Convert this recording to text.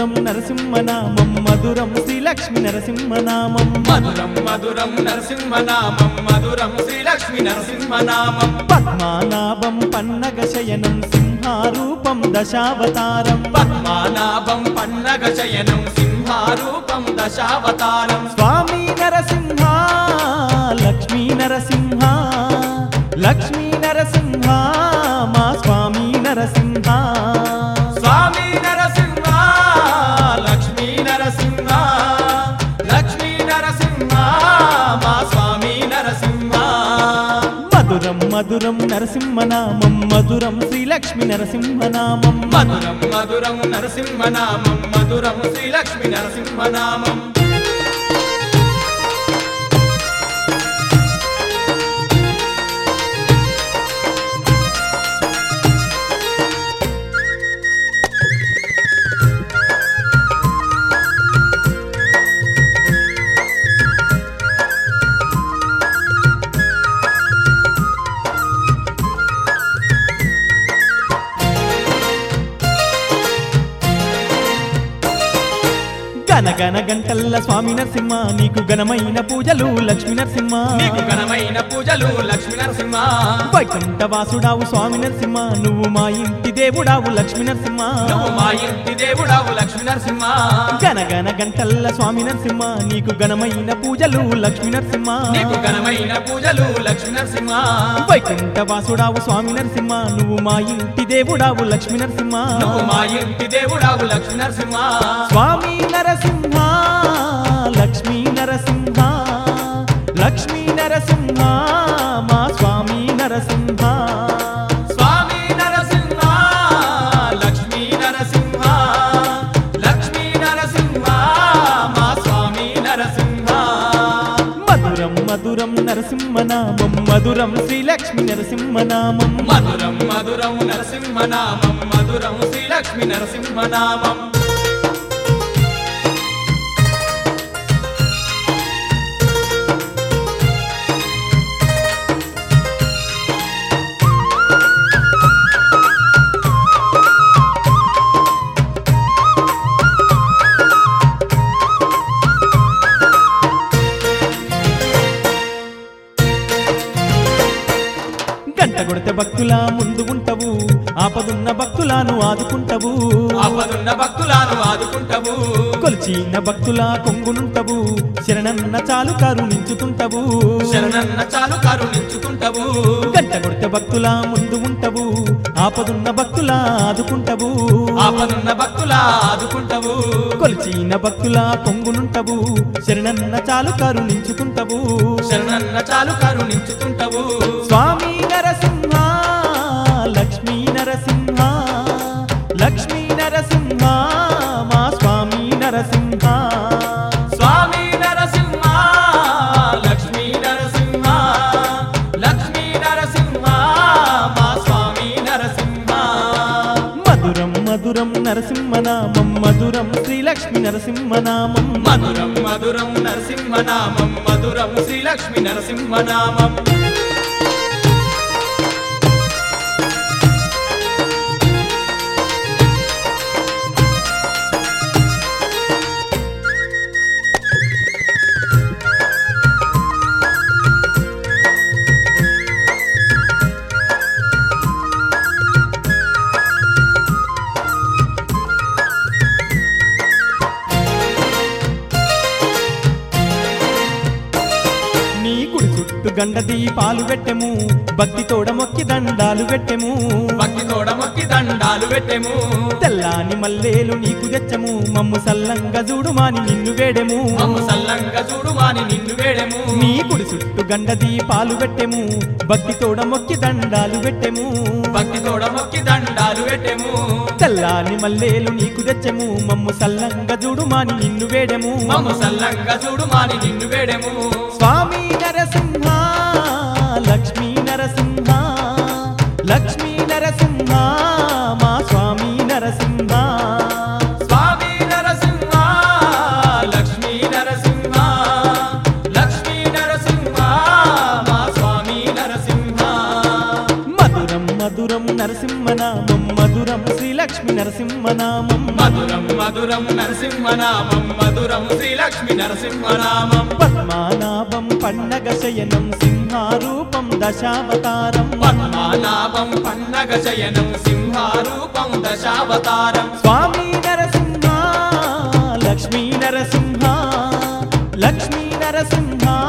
మధురం నరసింహనామం మధురం శ్రీలక్ష్మి నరసింహనామం మధురం మధురం నరసింహనామం మధురం శ్రీలక్ష్మి నరసింహనామం పద్మానాభం పన్నగ శయనం సింహారూపం దశావతారం పద్మానాభం పన్నగ శయనం సింహారూపం దశావతారం స్వామి నరసింహ లక్ష్మీ నరసింహ లక్ష్మీ నరసింహ మా స్వామి నరసింహ స్వామి నరసింహ లక్ష్మీ నరసింహ లక్ష్మీ నరసింహ మా స్వామి నరసింహ మధురం మధురం నరసింహనామం మధురం శ్రీలక్ష్మి నరసింహనామం మధురం మధురం నరసింహనామం మధురం శ్రీలక్ష్మి నరసింహనామం గన గన గంటల్ల స్వామి నరసింహ నీకు ఘనమైన పూజలు లక్ష్మీ నరసింహ నీకు ఘనమైన పూజలు లక్ష్మీ నరసింహ వైకుంఠ వాసుడావు స్వామి నరసింహ నువ్వు మా ఇంటి దేవుడావు లక్ష్మీ నరసింహ నువ్వు మా ఇంటి దేవుడావు లక్ష్మీ నరసింహ గన గన గంటల్ల స్వామి నరసింహ నీకు ఘనమైన పూజలు లక్ష్మీ నరసింహ నీకు ఘనమైన పూజలు లక్ష్మీ నరసింహ వైకుంఠ వాసుడావు స్వామి నరసింహ నువ్వు మా ఇంటి దేవుడావు లక్ష్మీ నరసింహ నువ్వు మా ఇంటి దేవుడావు లక్ష్మీ నరసింహ స్వామి నరసింహ లక్ష్మీ నరసింహ లక్ష్మీ నరసింహ మా స్వామి నరసింహ స్వామి నరసింహ లక్ష్మీ నరసింహ లక్ష్మీ నరసింహ మా స్వామి నరసింహ మధురం మధురం నరసింహనామం మధురం శ్రీలక్ష్మి నరసింహనామం మధురం మధురం నరసింహనామం మధురం శ్రీలక్ష్మి నరసింహనామం గంట కొడితే భక్తుల ముందు ఉంటవు ఆపదున్న భక్తులను ఆదుకుంటవు ఆపదున్న భక్తులను ఆదుకుంటవు కొలిచిన భక్తుల కొంగునుంటవు శరణన్న చాలు కరుణించుతుంటవు శరణన్న చాలు కరుణించుకుంటవు గంట కొడితే భక్తుల ముందు ఉంటవు ఆపదున్న భక్తుల ఆదుకుంటవు ఆపదున్న భక్తుల ఆదుకుంటవు కొలిచిన భక్తుల కొంగునుంటవు శరణన్న చాలు కరుణించుకుంటవు శరణన్న చాలు కరుణించుకుంటవు స్వామి నరసింహ లక్ష్మీ నరసింహ లక్ష్మీ నరసింహ మా స్వామి నరసింహ స్వామి నరసింహ లక్ష్మీ నరసింహ లక్ష్మీ నరసింహ మా స్వామి నరసింహ మధురం మధురం నరసింహనామం మధురం శ్రీలక్ష్మి నరసింహనామం మధురం మధురం నరసింహనామం మధురం శ్రీలక్ష్మి నరసింహనామం నీ గుడి చుట్టూ గండ దీపాలు పెట్టెము భక్తి తోడ మొక్కి దండాలు పెట్టెము భక్తి తోడ మొక్కి దండాలు పెట్టెము తెల్లాని మల్లేలు నీకు తెచ్చము మమ్ము సల్లంగా చూడుమాని నిన్ను వేడెము మమ్మ సల్లంగా చూడు మాని నిన్ను వేడెము నీ గుడి చుట్టూ గండ దీపాలు పెట్టెము భక్తి తోడ మొక్కి దండాలు పెట్టెము భక్తి తోడ మొక్కి దండాలు పెట్టెము తెల్లాని మల్లేలు నీకు తెచ్చము మమ్ము సల్లంగా చూడుమాని నిన్ను వేడెము మమ్మ సల్లంగా చూడు మాని నిన్ను వేడెము స్వామి నరసింహ లక్ష్మీ నరసింహ లక్ష్మీ నరసింహ మా స్వామి నరసింహ స్వామి నరసింహ లక్ష్మీ నరసింహ లక్ష్మీ నరసింహ మా స్వామి నరసింహ మధురం మధురం నరసింహనామం మధురం శ్రీలక్ష్మి నరసింహనామం మధురం మధురం నరసింహనామం మధురం శ్రీలక్ష్మి నరసింహనామం పద్మానాభం పన్నగ శయనం సింహారూపం దశావతారం పద్మానాభం పన్నగ శయనం సింహారూపం దశావతారం స్వామి నరసింహ లక్ష్మీ నరసింహ లక్ష్మీ నరసింహ